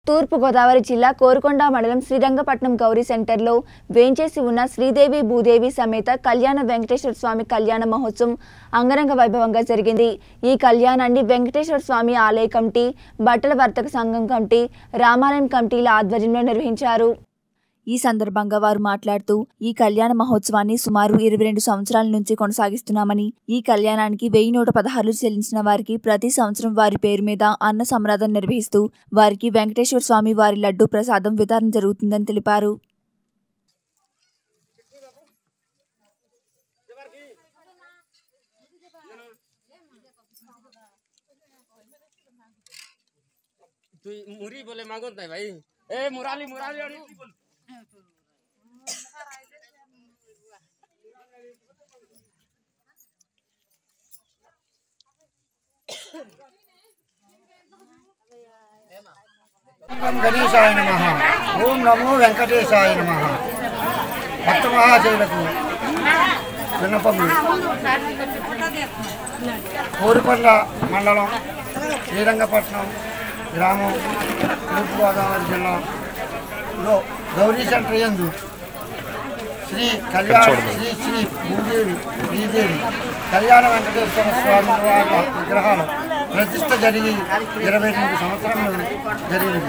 తూర్పుగోదావరి జిల్లా కోరుకొండ మండలం శ్రీరంగపట్నం గౌరీ సెంటర్లో వేంచేసి ఉన్న శ్రీదేవి భూదేవి సమేత కళ్యాణ వెంకటేశ్వర స్వామి కళ్యాణ మహోత్సవం అంగరంగ వైభవంగా జరిగింది ఈ కళ్యాణాన్ని వెంకటేశ్వర స్వామి ఆలయ కమిటీ బట్టల వర్తక సంఘం కమిటీ రామాలయం కమిటీల ఆధ్వర్యంలో నిర్వహించారు ఈ సందర్భంగా వారు మాట్లాడుతూ ఈ కళ్యాణ మహోత్సవాన్ని సుమారు ఇరవై రెండు సంవత్సరాల నుంచి కొనసాగిస్తున్నామని ఈ కళ్యాణానికి వెయ్యి నూట పదహారులు చెల్లించిన వారికి ప్రతి సంవత్సరం వారి పేరు మీద అన్న సంరాధన నిర్వహిస్తూ వారికి వెంకటేశ్వర స్వామి వారి లడ్డు ప్రసాదం వితరణ జరుగుతుందని తెలిపారు তুই মুড়ি বলে মাগত নাই ভাই এ মুরালি মুরালি আনি তুই বল ఓం గణేశాయ నమ ఓం నమో వెంకటేశాయ నమ భక్త మహాశైలకు విన్నపములు కోరుకొండ మండలం శ్రీరంగపట్నం గ్రామం తూర్పుగోదావరి జిల్లాలో గౌరీ సెంటర్ యందు శ్రీ కళ్యాణ శ్రీ శ్రీ భూదేవి శ్రీదేవి కళ్యాణ వెంకటేశ్వర స్వామి వారి విగ్రహాల ప్రతిష్ట జరిగి ఇరవై రెండు సంవత్సరములు జరిగింది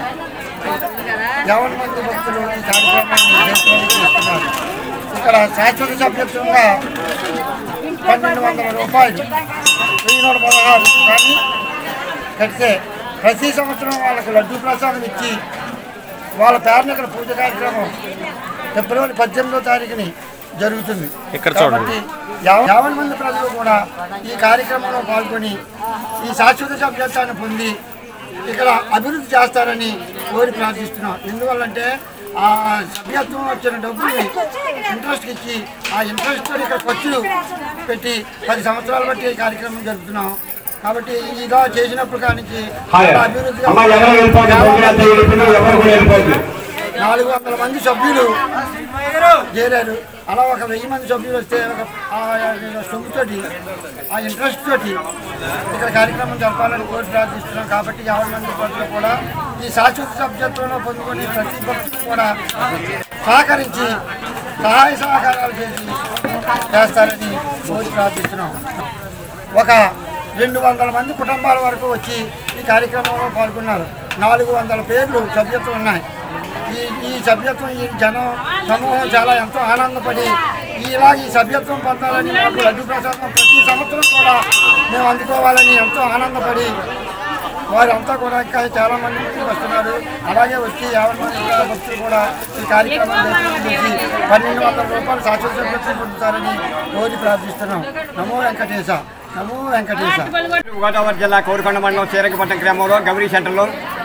యావన్ మంది భక్తులు ఈ కార్యక్రమాన్ని జయప్రదం చేస్తున్నారు ఇక్కడ శాశ్వత సభ్యత్వంగా పన్నెండు వందల రూపాయలు వెయ్యి నూట పదహారు కానీ కడితే ప్రతి సంవత్సరం వాళ్ళకి లడ్డూ ప్రసాదం ఇచ్చి వాళ్ళ పేరున ఇక్కడ పూజ కార్యక్రమం ఫిబ్రవరి పద్దెనిమిదో తారీఖుని జరుగుతుంది ఇక్కడ చూడండి. కాబట్టి యావ- యావన్ మంది ప్రజలు కూడా ఈ కార్యక్రమంలో పాల్గొని ఈ శాశ్వత సభ్యత్వాన్ని పొంది ఇక్కడ అభివృద్ధి చేస్తారని కోరి ప్రార్థిస్తున్నాం ఎందువల్లంటే ఆ సభ్యత్వం వచ్చిన డబ్బుని ఇంట్రెస్ట్ ఇచ్చి ఆ ఇంట్రెస్ట్ ఇక్కడ ఖర్చులు పెట్టి పది సంవత్సరాలు బట్టి ఈ కార్యక్రమం జరుపుతున్నాం కాబట్టి ఇలా చేసినప్పుడు కానీ హాయ్ అమ్మ ఎవరు వెళ్ళిపోండి భోజనాలు చేయలేదు ఎవరు కూడా వెళ్ళిపోద్దు నాలుగు వందల మంది సభ్యులు చేరారు అలా ఒక వెయ్యి మంది సభ్యులు వస్తే ఒక ఆ సొమ్ముతోటి ఆ ఇంట్రెస్ట్ తోటి ఇక్కడ కార్యక్రమం జరపాలని కోరి ప్రార్థిస్తున్నాం కాబట్టి యాభై మంది ప్రజలు కూడా ఈ శాశ్వత సభ్యత్వంలో పొందుకొని ప్రతి భక్తులు కూడా సహకరించి సహాయ సహకారాలు చేసి చేస్తారని కోరి ప్రార్థిస్తున్నాం ఒక రెండు వందల మంది కుటుంబాల వరకు వచ్చి ఈ కార్యక్రమంలో పాల్గొన్నారు నాలుగు వందల పేర్లు సభ్యత్వం ఉన్నాయి ఈ ఈ సభ్యత్వం ఈ జనం సమూహం చాలా ఎంతో ఆనందపడి ఇలా ఈ సభ్యత్వం పొందాలని మాకు లడ్డు ప్రసాదం ప్రతి సంవత్సరం కూడా మేము అందుకోవాలని ఎంతో ఆనందపడి వారంతా కూడా ఇంకా చాలా మంది ముందుకు వస్తున్నారు అలాగే వచ్చి యాభై మంది కూడా భక్తులు కూడా ఈ కార్యక్రమం చేసి పన్నెండు వందల రూపాయలు శాశ్వత సభ్యత్వం పొందుతారని కోరి ప్రార్థిస్తున్నాం నమో వెంకటేశ నమో వెంకటేశ గోదావరి జిల్లా కోరుకొండ మండలం శ్రీరంగపట్నం గ్రామంలో గౌరీ సెంటర్లో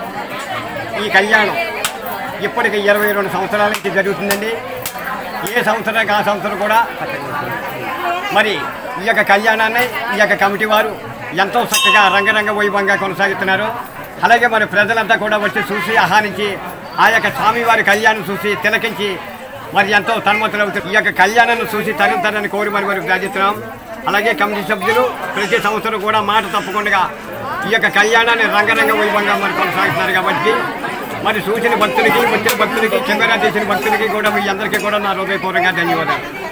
ఈ కళ్యాణం ఇప్పటికి ఇరవై రెండు సంవత్సరాల నుంచి జరుగుతుందండి ఏ సంవత్సరానికి ఆ సంవత్సరం కూడా మరి ఈ యొక్క కళ్యాణాన్ని ఈ యొక్క కమిటీ వారు ఎంతో చక్కగా రంగరంగ వైభవంగా కొనసాగుతున్నారు అలాగే మరి ప్రజలంతా కూడా వచ్చి చూసి ఆహ్వానించి ఆ యొక్క స్వామివారి కళ్యాణం చూసి తిలకించి మరి ఎంతో తన్మతులవుతారు ఈ యొక్క కళ్యాణాన్ని చూసి తరుగుతారని కోరి మరి మరి ప్రార్థిస్తున్నాం అలాగే కమిటీ సభ్యులు ప్రతి సంవత్సరం కూడా మాట తప్పకుండా ఈ యొక్క కళ్యాణాన్ని రంగరంగ వైభవంగా మరి కొనసాగుతున్నారు కాబట్టి మరి చూసిన భక్తులకి వచ్చిన భక్తులకి కెమెరా తీసిన భక్తులకి కూడా మీ అందరికీ కూడా నా హృదయపూర్వకంగా ధన్యవాదాలు